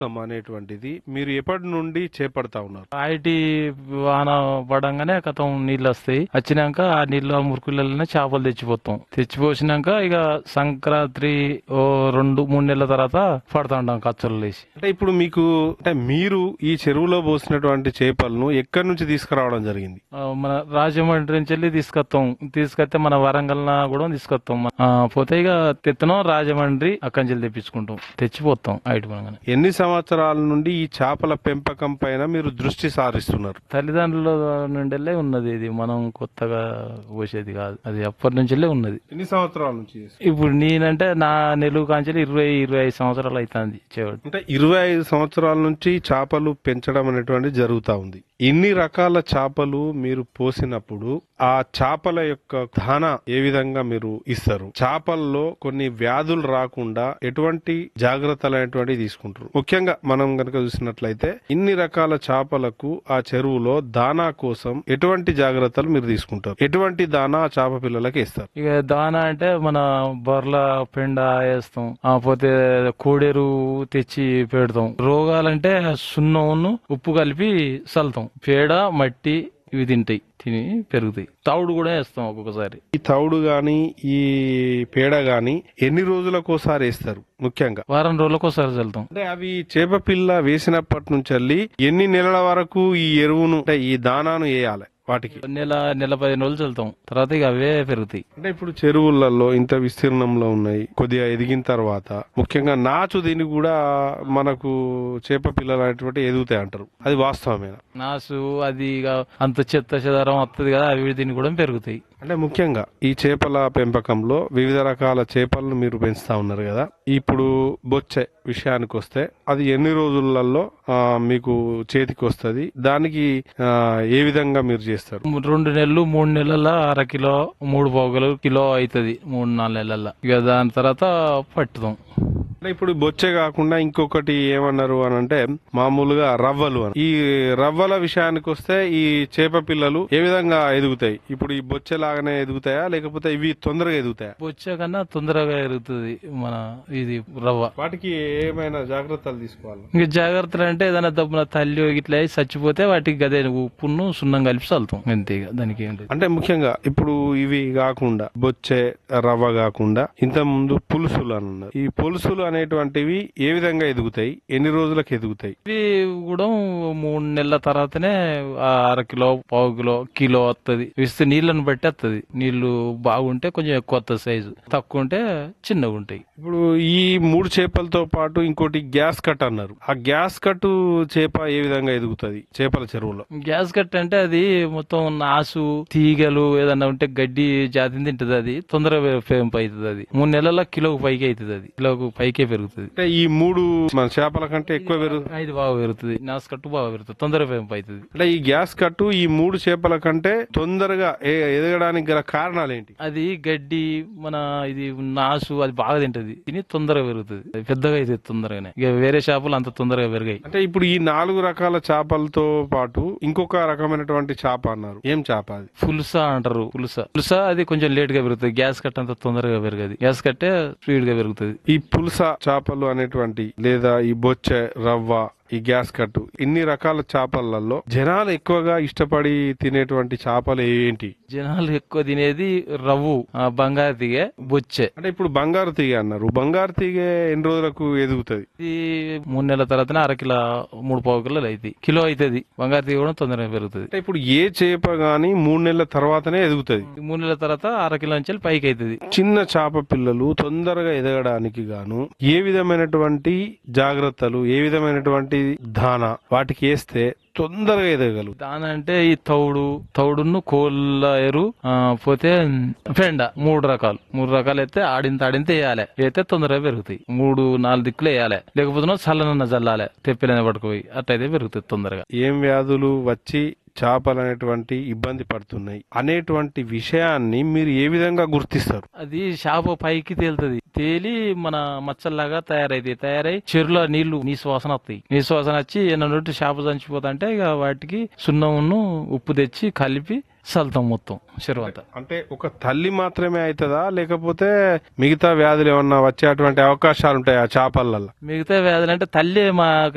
అనేటువంటిది మీరు ఎప్పటి నుండి చేపడతా ఉన్నారు ఐటీ వాన పడంగానే కథం నీళ్ళు వస్తాయి వచ్చినాక ఆ నీళ్ళు ఆ మురుకులలోనే చేపలు తెచ్చిపోతాం తెచ్చిపోసినాక ఇక సంక్రాంతి ఓ రెండు మూడు నెలల తర్వాత పడతా ఉంటాం కచ్చలు లేచి అంటే ఇప్పుడు మీకు అంటే మీరు ఈ చెరువులో పోసినటువంటి చేపలను ఎక్కడి నుంచి తీసుకురావడం జరిగింది ఆ, మన రాజమండ్రి నుంచి వెళ్ళి తీసుకొస్తాం తీసుకొస్తే మన వరంగల్ కూడా తీసుకొస్తాం ఆ, పోతే ఇక తెత్తనం రాజమండ్రి అక్కడి నుంచి వెళ్ళి తెప్పించుకుంటాం తెచ్చిపోతాం ఐటీ పడంగానే ఎన్ని సంవత్సరాల నుండి ఈ చేపల పెంపకం పైన మీరు దృష్టి సారిస్తున్నారు తల్లిదండ్రుల నుండి ఉన్నది ఇది మనం కొత్తగా పోసేది కాదు అది అప్పటి నుంచి ఉన్నది ఎన్ని సంవత్సరాల నుంచి చేస్తున్నారు? ఇప్పుడు నేనంటే నా నెలుగు కాంచెలు ఇరవై ఇరవై ఐదు సంవత్సరాలు అవుతుంది చేయడం అంటే ఇరవై ఐదు సంవత్సరాల నుంచి చేపలు పెంచడం అనేటువంటిది జరుగుతా ఉంది ఇన్ని రకాల చేపలు మీరు పోసినప్పుడు ఆ చేపల యొక్క దాన ఏ విధంగా మీరు ఇస్తారు చేపల్లో కొన్ని వ్యాధులు రాకుండా ఎటువంటి జాగ్రత్తలు అనేటువంటివి తీసుకుంటారు ముఖ్యంగా మనం గనక చూసినట్లయితే ఇన్ని రకాల చేపలకు ఆ చెరువులో దానా కోసం ఎటువంటి జాగ్రత్తలు మీరు తీసుకుంటారు ఎటువంటి దానా ఆ చేప పిల్లలకి ఇస్తారు ఇక దానా అంటే మన బర్ల పెండ వేస్తాం ఆ పోతే కోడెరు తెచ్చి పెడతాం రోగాలంటే సున్నమును ఉప్పు కలిపి చల్లుతాం పేడ మట్టి ఇవి తింటాయి తిని పెరుగుతాయి తౌడు కూడా వేస్తాం ఒక్కొక్కసారి ఈ తౌడు గాని ఈ పేడ గాని ఎన్ని రోజులకోసారి వేస్తారు ముఖ్యంగా వారం రోజులకు ఒకసారి చల్లుతాం అంటే అవి చేప పిల్ల వేసినప్పటి నుంచి వెళ్ళి ఎన్ని నెలల వరకు ఈ ఎరువును అంటే ఈ దానాను వేయాలి వాటికి నెల నెల పదిహేను రోజులు చల్లుతాం తర్వాత ఇక అవే పెరుగుతాయి అంటే ఇప్పుడు చెరువులలో ఇంత విస్తీర్ణంలో ఉన్నాయి కొద్దిగా ఎదిగిన తర్వాత ముఖ్యంగా నాచు దీన్ని కూడా మనకు చేప పిల్లలు అనేటువంటి ఎదుగుతాయి అంటారు అది వాస్తవమేనా నాసు అది ఇక అంత చెత్త చెదారం వస్తుంది కదా అవి దీన్ని కూడా పెరుగుతాయి అంటే ముఖ్యంగా ఈ చేపల పెంపకంలో వివిధ రకాల చేపలను మీరు పెంచుతా ఉన్నారు కదా ఇప్పుడు బొచ్చె విషయానికి వస్తే అది ఎన్ని రోజులలో ఆ, మీకు చేతికి వస్తుంది దానికి ఆ, ఏ విధంగా మీరు చేస్తారు రెండు నెలలు మూడు నెలల అర కిలో మూడు పోగలు కిలో అవుతుంది మూడు నాలుగు నెలల ఇక దాని తర్వాత పట్టుదాం అంటే ఇప్పుడు బొచ్చె కాకుండా ఇంకొకటి ఏమన్నారు అని అంటే మామూలుగా రవ్వలు అని ఈ రవ్వల విషయానికి వస్తే ఈ చేప పిల్లలు ఏ విధంగా ఎదుగుతాయి ఇప్పుడు ఈ బొచ్చె లాగానే ఎదుగుతాయా లేకపోతే ఇవి తొందరగా ఎదుగుతాయా వచ్చే కన్నా తొందరగా ఎరుగుతుంది మన ఇది రవ్వ వాటికి ఏమైనా జాగ్రత్తలు తీసుకోవాలి ఇంక జాగ్రత్తలు అంటే ఏదైనా దప్పున తల్లి ఇట్లా అయి చచ్చిపోతే వాటికి గదే ఉప్పును సున్నం కలిపి చల్లుతాం అంతే ఇక దానికి ఏం లేదు అంటే ముఖ్యంగా ఇప్పుడు ఇవి కాకుండా బొచ్చె రవ్వ కాకుండా ఇంత ముందు పులుసులు అని ఉన్నారు ఈ పులుసులు అనేటువంటివి ఏ విధంగా ఎదుగుతాయి ఎన్ని రోజులకు ఎదుగుతాయి ఇవి కూడా మూడు నెలల తర్వాతనే ఆ అర కిలో పావు కిలో కిలో వస్తుంది ఇస్తే నీళ్ళని బట్టి వస్తుంది నీళ్లు బాగుంటే కొంచెం ఎక్కువ వస్తుంది సైజు తక్కువ ఉంటే చిన్నగా ఉంటాయి ఇప్పుడు ఈ మూడు చేపలతో పాటు ఇంకోటి గ్యాస్ కట్ అన్నారు ఆ గ్యాస్ కట్ చేప ఏ విధంగా ఎదుగుతుంది చేపల చెరువులో గ్యాస్ కట్ అంటే అది మొత్తం నాసు తీగలు ఏదన్నా ఉంటే గడ్డి జాతిని తింటది అది తొందరగా పెంపు అవుతుంది అది మూడు నెలల కిలోకు పైకి అవుతుంది అది కిలోకు పైకే పెరుగుతుంది అంటే ఈ మూడు మన చేపల కంటే ఎక్కువ పెరుగు ఇది బాగా పెరుగుతుంది నాసు కట్టు బాగా పెరుగుతుంది తొందరగా పెంపు అవుతుంది అంటే ఈ గ్యాస్ కట్టు ఈ మూడు చేపల కంటే తొందరగా ఏ- ఎదగడానికి గల కారణాలు ఏంటి అది గడ్డి మన ఇది నాసు అది బాగా తింటది తిని తొందరగా పెరుగుతుంది అది పెద్దగా అవుతుంది తొందరగానే ఇక వేరే చేపలు అంత తొందరగా పెరిగాయి అంటే ఇప్పుడు ఈ నాలుగు రకాల చేపలతో పాటు ఇంకొక రకమైనటువంటి చేప అన్నారు ఏం చేప అది పులుస అంటారు పులుస పులుస అది కొంచెం లేట్ గా పెరుగుతుంది గ్యాస్ కట్ అంత తొందరగా పెరగదు గ్యాస్ కట్టే స్పీడ్ గా పెరుగుతుంది ఈ పులస చేపలు అనేటువంటి లేదా ఈ బొచ్చె రవ్వ ఈ గ్యాస్ కట్టు ఇన్ని రకాల చేపలలో జనాలు ఎక్కువగా ఇష్టపడి తినేటువంటి చేపలు ఏంటి జనాలు ఎక్కువ తినేది రవ్వు ఆ బంగారు తీగ బొచ్చే అంటే ఇప్పుడు బంగారు తీగ అన్నారు బంగారు తీగ ఎన్ని రోజులకు ఎదుగుతుంది ఇది మూడు నెలల తర్వాతనే అర కిలో మూడు పావు కిలోలు అవుతాయి కిలో అవుతుంది బంగారు తీగ కూడా తొందరగా పెరుగుతుంది అంటే ఇప్పుడు ఏ చేప గాని మూడు నెలల తర్వాతనే ఎదుగుతుంది ఈ మూడు నెలల తర్వాత అర కిలో నుంచి వెళ్ళి పైకి అవుతుంది చిన్న చేప పిల్లలు తొందరగా ఎదగడానికి గాను ఏ విధమైనటువంటి జాగ్రత్తలు ఏ విధమైనటువంటి దాన వాటికి వేస్తే తొందరగా ఎదగగలరు దాని అంటే ఈ తౌడు తౌడును కోళ్ళ ఎరు ఆ, పోతే పెండ మూడు రకాలు మూడు రకాలు అయితే ఆడింత ఆడింత వేయాలి అయితే తొందరగా పెరుగుతాయి మూడు నాలుగు దిక్కులు వేయాలి లేకపోతే చల్లనన్న చల్లాలి తెప్పిలనే పట్టుకుపోయి అట్లయితే పెరుగుతాయి తొందరగా ఏం వ్యాధులు వచ్చి చేపలు అనేటువంటి ఇబ్బంది పడుతున్నాయి అనేటువంటి విషయాన్ని మీరు ఏ విధంగా గుర్తిస్తారు అది చేప పైకి తేలుతుంది తేలి మన మచ్చల్లాగా తయారైతాయి తయారై చెరువులో నీళ్లు నీ శ్వాసన వస్తాయి నీ శ్వాసన వచ్చి ఎన్నోటి చేప చనిపోతుంటే ఇక వాటికి సున్నమును ఉప్పు తెచ్చి కలిపి చల్లుతాం మొత్తం చెరువు అంతా అంటే ఒక తల్లి మాత్రమే అవుతుందా లేకపోతే మిగతా వ్యాధులు ఏమన్నా వచ్చేటువంటి అవకాశాలు ఉంటాయి ఆ చేపలలో మిగతా వ్యాధులు అంటే తల్లి మా